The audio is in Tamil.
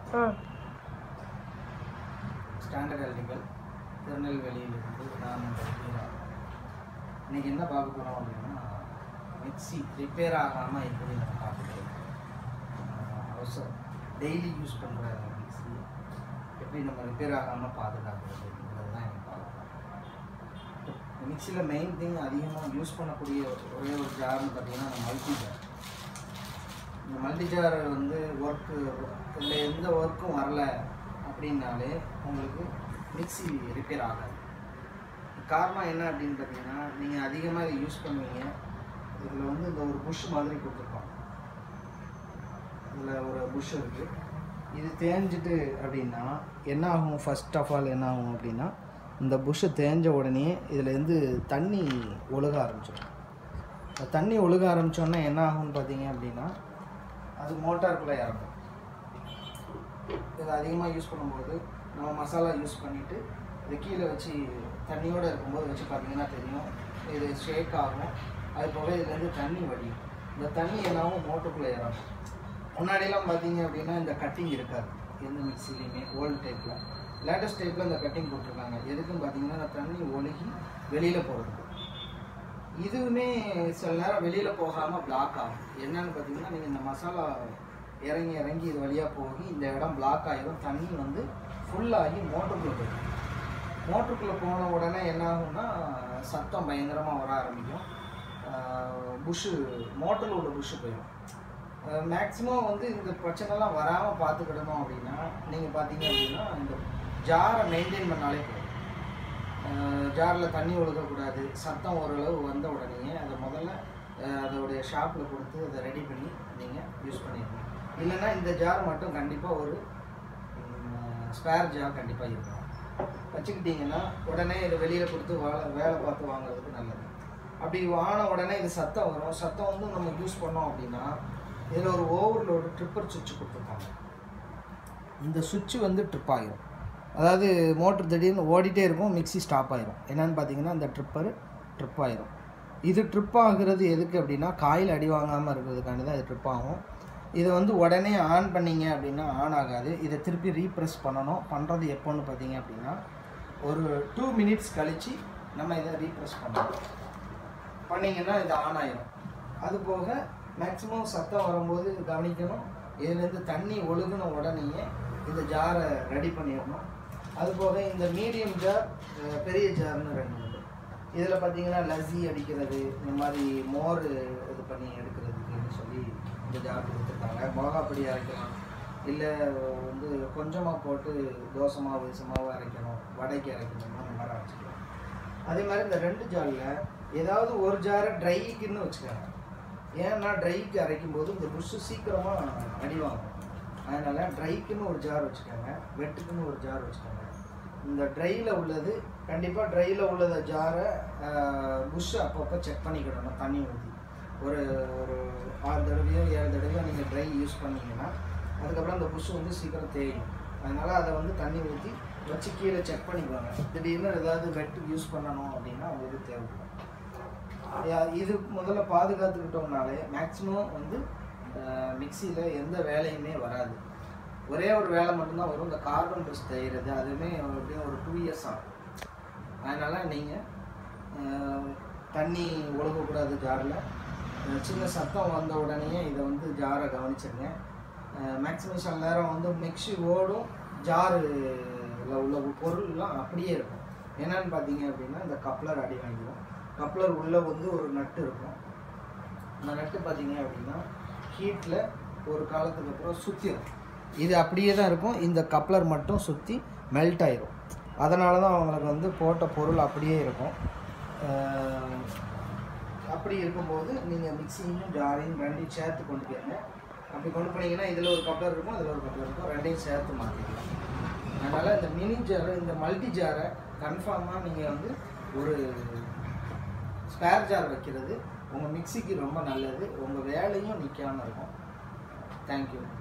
ஆ ஸ்டாண்டர்ட் எலக்ட்ரிக்கல் திருநெல்வேலியிலிருந்து நான் உங்கள் வீரா இன்னைக்கு என்ன பார்க்க போகிறோம் அப்படின்னா மிக்ஸி ரிப்பேர் ஆகாமல் எப்படி நம்ம பார்த்துக்கிறது அவசரம் டெய்லி யூஸ் பண்ணுற மிக்ஸி எப்படி நம்ம ரிப்பேர் ஆகாமல் பாதுகாக்கிறது அப்படிங்கிறது தான் எனக்கு பார்க்க போகிறோம் மிக்சியில் மெயின் திங் அதிகமாக யூஸ் பண்ணக்கூடிய ஒரே ஒரு ஜார்னு பார்த்தீங்கன்னா மல்டி ஜார் இந்த மல்டி ஜார் வந்து ஒர்க்கு இதில் எந்த ஒர்க்கும் வரல அப்படின்னாலே உங்களுக்கு மிக்ஸி ரிப்பேர் ஆகாது காரணம் என்ன அப்படின்னு பார்த்தீங்கன்னா நீங்கள் அதிகமாக இதை யூஸ் பண்ணுவீங்க இதில் வந்து இந்த ஒரு புஷ் மாதிரி கொடுத்துருக்கோம் இதில் ஒரு புஷ் இருக்குது இது தேஞ்சிட்டு அப்படின்னா என்ன ஆகும் ஃபர்ஸ்ட் ஆஃப் ஆல் என்ன ஆகும் அப்படின்னா இந்த புஷ்ஷு தேஞ்ச உடனே இதுலேருந்து தண்ணி ஒழுக ஆரம்பிச்சிடும் இந்த தண்ணி ஒழுக ஆரம்பித்தோடனே என்ன ஆகும்னு பார்த்தீங்க அப்படின்னா அது மோட்டாருக்குள்ளே இறங்கும் இதை அதிகமாக யூஸ் பண்ணும்போது நம்ம மசாலா யூஸ் பண்ணிவிட்டு இது கீழே வச்சு தண்ணியோடு இருக்கும்போது வச்சு பார்த்தீங்கன்னா தெரியும் இது ஷேக் ஆகும் அது போக இதுலேருந்து தண்ணி வடியும் இந்த தண்ணி என்னாகும் மோட்டருக்குள்ளே இறங்கும் முன்னாடியெல்லாம் பார்த்தீங்க அப்படின்னா இந்த கட்டிங் இருக்காது எந்த மிக்சிலையுமே ஓல்டு டைப்பில் லேட்டஸ்ட் டைப்பில் இந்த கட்டிங் போட்டிருக்காங்க எதுக்குன்னு பார்த்தீங்கன்னா இந்த தண்ணி ஒழுகி வெளியில் போகிறதுக்கு இதுவுமே சில நேரம் வெளியில் போகாமல் பிளாக் ஆகும் என்னன்னு பார்த்தீங்கன்னா நீங்கள் இந்த மசாலா இறங்கி இறங்கி இது வழியாக போய் இந்த இடம் பிளாக் ஆகிடும் தண்ணி வந்து ஃபுல்லாகி மோட்டருக்குள்ளே போயிடும் மோட்டருக்குள்ளே போன உடனே என்ன ஆகும்னா சத்தம் பயங்கரமாக வர ஆரம்பிக்கும் புஷ்ஷு மோட்டரில் உள்ள புஷ்ஷு போயிடும் மேக்ஸிமம் வந்து இந்த பிரச்சனைலாம் வராமல் பார்த்துக்கிடணும் அப்படின்னா நீங்கள் பார்த்தீங்க அப்படின்னா இந்த ஜாரை மெயின்டைன் பண்ணாலே போதும் ஜாரில் தண்ணி ஒழுகக்கூடாது சத்தம் ஓரளவு வந்த உடனேயே அதை முதல்ல அஹ், அதோடைய ஷாப்பில் கொடுத்து அதை ரெடி பண்ணி நீங்கள் யூஸ் பண்ணிடணும் இல்லைன்னா இந்த ஜார் மட்டும் கண்டிப்பாக ஒரு ஸ்பேர் ஜார் கண்டிப்பாக இருக்கணும் வச்சுக்கிட்டிங்கன்னா உடனே இதை வெளியில் கொடுத்து வேலை வேலை பார்த்து வாங்குறதுக்கு நல்லது அப்படி ஆன உடனே இது சத்தம் வரும் சத்தம் வந்து நம்ம யூஸ் பண்ணோம் அப்படின்னா இதில் ஒரு ஓவர்லோடு ட்ரிப்பர் சுவிட்ச் கொடுத்துருப்பாங்க இந்த சுவிட்ச் வந்து ட்ரிப் ஆகிரும் அதாவது மோட்டர் திடீர்னு ஓடிட்டே இருக்கும் மிக்ஸி ஸ்டாப் ஆயிரும் என்னன்னு பார்த்தீங்கன்னா இந்த ட்ரிப்பர் ட்ரிப் ஆயிரும் இது ட்ரிப் ஆகுறது எதுக்கு அப்படின்னா காயில் அடி வாங்காமல் இருக்கிறதுக்காண்டி தான் இது ட்ரிப் ஆகும் இதை வந்து உடனே ஆன் பண்ணீங்க அப்படின்னா ஆன் ஆகாது இதை திருப்பி ரீப்ரெஸ் பண்ணணும் பண்ணுறது எப்போன்னு பார்த்தீங்க அப்படின்னா ஒரு டூ மினிட்ஸ் கழித்து நம்ம இதை ரீப்ரெஸ் பண்ணணும் பண்ணிங்கன்னா இது ஆன் ஆயிரும் அது போக மேக்ஸிமம் சத்தம் வரும்போது கவனிக்கணும் இதுலேருந்து தண்ணி ஒழுகுன உடனேயே இந்த ஜாரை ரெடி பண்ணிடணும் அது போக இந்த மீடியம் ஜார் அஹ், பெரிய ஜார்னு ரெண்டு உண்டு இதில் பார்த்தீங்கன்னா லஸ்ஸி அடிக்கிறது இந்த மாதிரி மோர் இது பண்ணி எடுக்கிறதுக்குன்னு சொல்லி இந்த ஜார் கொடுத்துருக்காங்க மிளகா பொடி அரைக்கலாம் இல்லை வந்து கொஞ்சமாக போட்டு தோசை மாவு விச மாவு அரைக்கணும் வடைக்கு அரைக்கணும் அந்த மாதிரி அரைச்சிக்கலாம் அதே மாதிரி இந்த ரெண்டு ஜாரில் ஏதாவது ஒரு ஜாரை ட்ரைக்குன்னு வச்சுக்கோங்க ஏன்னா ட்ரைக்கு அரைக்கும் போது இந்த புஷ்ஷு சீக்கிரமாக அடிவாங்கும் அதனால் ட்ரைக்குன்னு ஒரு ஜார் வச்சுக்கோங்க வெட்டுக்குன்னு ஒரு ஜார் வச்சுக்கோங்க இந்த ட்ரையில் உள்ளது கண்டிப்பாக ட்ரையில் உள்ளத ஜாரை புஷ்ஷு அப்பப்போ செக் பண்ணிக்கிடணும் தண்ணி ஊற்றி ஒரு ஒரு ஆறு தடவையோ ஏழு தடவையோ நீங்கள் ட்ரை யூஸ் பண்ணீங்கன்னா அதுக்கப்புறம் அந்த புஷ்ஷு வந்து சீக்கிரம் தேயும் அதனால் அதை வந்து தண்ணி ஊற்றி வச்சு கீழே செக் பண்ணிக்குவாங்க திடீர்னு ஏதாவது வெட்டு யூஸ் பண்ணணும் அப்படின்னா உங்களுக்கு தேவைப்படும் யா- இது முதல்ல பாதுகாத்துக்கிட்டோம்னாலே மேக்ஸிமம் வந்து மிக்சியில் எந்த வேலையுமே வராது ஒரே ஒரு வேலை மட்டும்தான் வரும் இந்த கார்பன் ப்ரெஸ் செய்கிறது அதுவுமே எப்படியும் ஒரு டூ இயர்ஸ் ஆகும் அதனால் நீங்கள் தண்ணி ஒழுகக்கூடாது ஜாரில் சின்ன சத்தம் வந்த உடனேயே இதை வந்து ஜாரை கவனிச்சிருங்க மேக்ஸிமம் சில நேரம் வந்து மிக்ஸி ஓடும் ஜாருல உள்ள பொருள்லாம் அப்படியே இருக்கும் என்னன்னு பார்த்தீங்க அப்படின்னா இந்த கப்ளர் அடி வாங்கிடும் கப்ளர் உள்ளே வந்து ஒரு நட்டு இருக்கும் அந்த நட்டு பார்த்தீங்க அப்படின்னா ஹீட்டில் ஒரு காலத்துக்கு அப்புறம் சுற்றிடும் இது அப்படியே தான் இருக்கும் இந்த கப்ளர் மட்டும் சுற்றி மெல்ட் ஆயிரும் அதனால தான் அவங்களுக்கு வந்து போட்ட பொருள் அப்படியே இருக்கும் அஹ் அப்படி இருக்கும்போது நீங்கள் மிக்சியும் ஜாரையும் ரெண்டையும் சேர்த்து கொண்டு போயிருங்க அப்படி கொண்டு போனீங்கன்னா இதில் ஒரு கப்ளர் இருக்கும் அதில் ஒரு கப்ளர் இருக்கும் ரெண்டையும் சேர்த்து மாற்றிக்கலாம் அதனால் இந்த மினி ஜாரை இந்த மல்டி ஜாரை கன்ஃபார்மாக நீங்கள் வந்து ஒரு ஸ்பேர் ஜார் வைக்கிறது உங்கள் மிக்சிக்கு ரொம்ப நல்லது உங்கள் வேலையும் நிற்காமல் இருக்கும் தேங்க்யூ